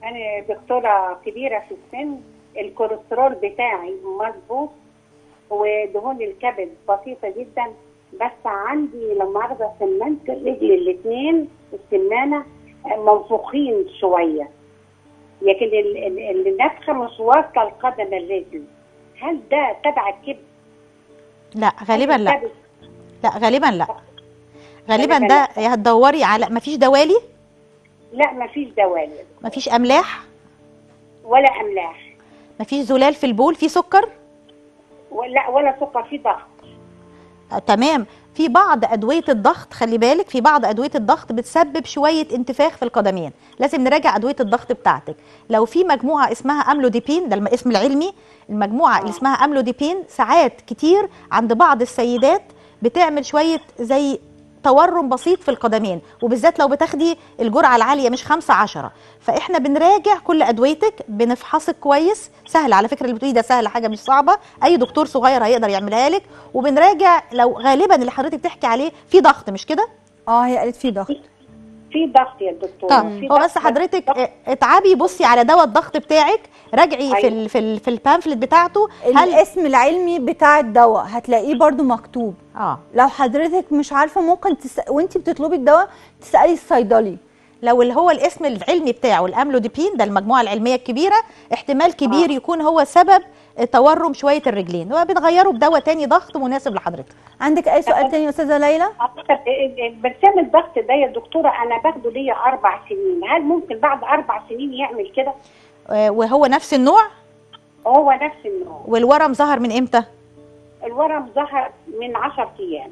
انا دكتوره كبيره في السن الكوليسترول بتاعي مظبوط ودهون الكبد بسيطه جدا بس عندي لما اخذ سمنه الرجل الاثنين السمانه منفوخين شويه لكن ال- ال- النفخه مش واصله لقدم الرجل هل ده تبع الكبد؟ لا غالبا لا الكبد لا غالبا لا غالبا غالباً ده يا هتدوري على مفيش دوالي لا مفيش دوالي مفيش املاح ولا املاح مفيش زلال في البول في سكر ولا ولا سكر في ضغط آه، تمام في بعض ادويه الضغط خلي بالك في بعض ادويه الضغط بتسبب شويه انتفاخ في القدمين لازم نراجع ادويه الضغط بتاعتك لو في مجموعه اسمها املوديبين ده الاسم العلمي المجموعه اللي آه. اسمها املوديبين ساعات كتير عند بعض السيدات بتعمل شويه زي تورم بسيط في القدمين وبالذات لو بتاخدي الجرعه العاليه مش خمسة عشرة فاحنا بنراجع كل ادويتك بنفحصك كويس سهل على فكره اللي بتقولي ده سهل حاجه مش صعبه اي دكتور صغير هيقدر يعملها لك وبنراجع لو غالبا اللي حضرتك بتحكي عليه في ضغط مش كده اه هي قالت في ضغط في ضغط يا دكتور طب في هو ضغط بس حضرتك اه، اتعبي بصي على دواء الضغط بتاعك راجعي في أيوة. ال في ال في البامفلت بتاعته هل الاسم العلمي بتاع الدواء هتلاقيه برضو مكتوب اه لو حضرتك مش عارفه ممكن تس... وانت بتطلبي الدواء تسالي الصيدلي لو اللي هو الاسم العلمي بتاعه الاملوديبين ده المجموعه العلميه الكبيره احتمال كبير آه. يكون هو سبب تورم شويه الرجلين وبنغيره بدواء تاني ضغط مناسب لحضرتك عندك اي سؤال تاني يا استاذه ليلى أعتقد برسام الضغط ده يا دكتوره انا باخده ليا اربع سنين هل ممكن بعد اربع سنين يعمل كده؟ اه، وهو نفس النوع هو نفس النوع والورم ظهر من امتى الورم ظهر من 10 ايام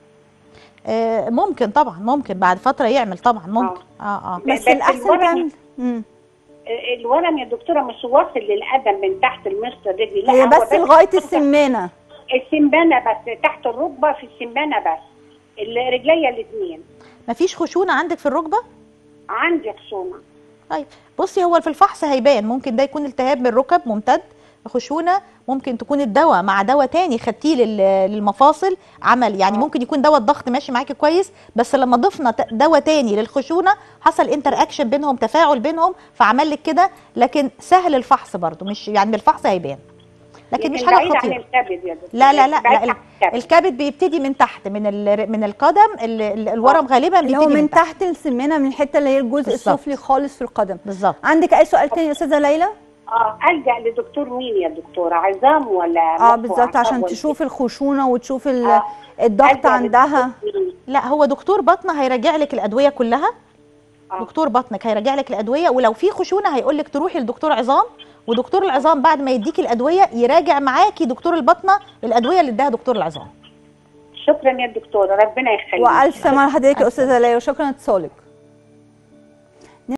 اه، ممكن طبعا ممكن بعد فتره يعمل طبعا ممكن اه اه بس بس الاحسن الورم- تعمل مم. الورم يا دكتوره مش واصل للقدم من تحت المفصل الرجل لا هي هو بس لغايه السمانه السمانه بس تحت الركبه في السمانه بس رجليا الاثنين مفيش خشونه عندك في الركبه عندي خشونه طيب بصي هو في الفحص هيبان ممكن ده يكون التهاب من الركب ممتد خشونه ممكن تكون الدواء مع دواء تاني خدتيه لل- للمفاصل عمل يعني آه. ممكن يكون دواء الضغط ماشي معاكي كويس بس لما ضفنا ت- دواء تاني للخشونه حصل انتر اكشن بينهم تفاعل بينهم فعمل لك كده لكن سهل الفحص برضو مش يعني بالفحص هيبان لكن مش حاجه بعيد عن خطيره الكبد يا دكتور لا لا لا, بعيد لا عن الكبد. الكبد بيبتدي من تحت من ال- من القدم ال- ال- الورم غالبا اللي بيبتدي هو من تحت السمانه من الحته اللي هي الجزء بالظبط. السفلي خالص في القدم بالظبط عندك اي سؤال تاني يا استاذه ليلى اه الجا لدكتور مين يا دكتوره عظام ولا اه مخ بالظبط وأعصاب عشان ولا تشوف الخشونه وتشوف ال- آه. الضغط ألجأ عندها لدكتور مين؟ لا هو دكتور بطنه هيراجع لك الادويه كلها آه. دكتور بطنك هيراجع لك الادويه ولو في خشونه هيقول لك تروحي لدكتور عظام ودكتور العظام بعد ما يديكي الادويه يراجع معاكي دكتور البطنه الادويه اللي اداها دكتور العظام شكرا يا دكتوره ربنا يخليك والف سلامه على حضرتك يا استاذه ليلى وشكرا لاتصالك